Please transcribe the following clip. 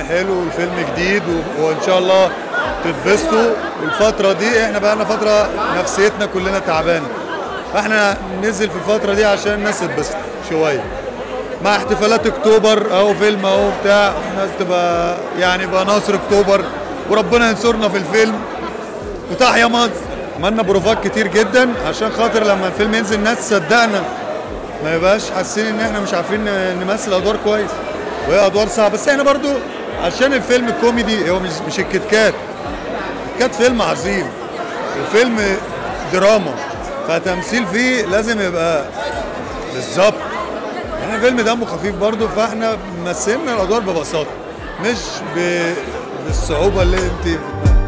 حلو والفيلم جديد و- وان شاء الله تتبسطوا الفترة دي احنا بقى لنا فترة نفسيتنا كلنا تعبانة فاحنا ننزل في الفترة دي عشان الناس تتبسط شوية مع احتفالات اكتوبر اهو فيلم اهو بتاع الناس تبقى يعني بقى ناصر اكتوبر وربنا ينصرنا في الفيلم وتحيا مصر عملنا بروفات كتير جدا عشان خاطر لما الفيلم ينزل الناس تصدقنا ما يبقاش حاسين ان احنا مش عارفين نمثل ادوار كويس وهي ادوار صعبه بس احنا برضو عشان الفيلم كوميدي هو مش مش الكتكات الكتكات فيلم عظيم وفيلم دراما فتمثيل فيه لازم يبقى بالظبط احنا الفيلم دمه خفيف برضو فاحنا مثلنا الادوار ببساطه مش ب... بالصعوبه اللي انت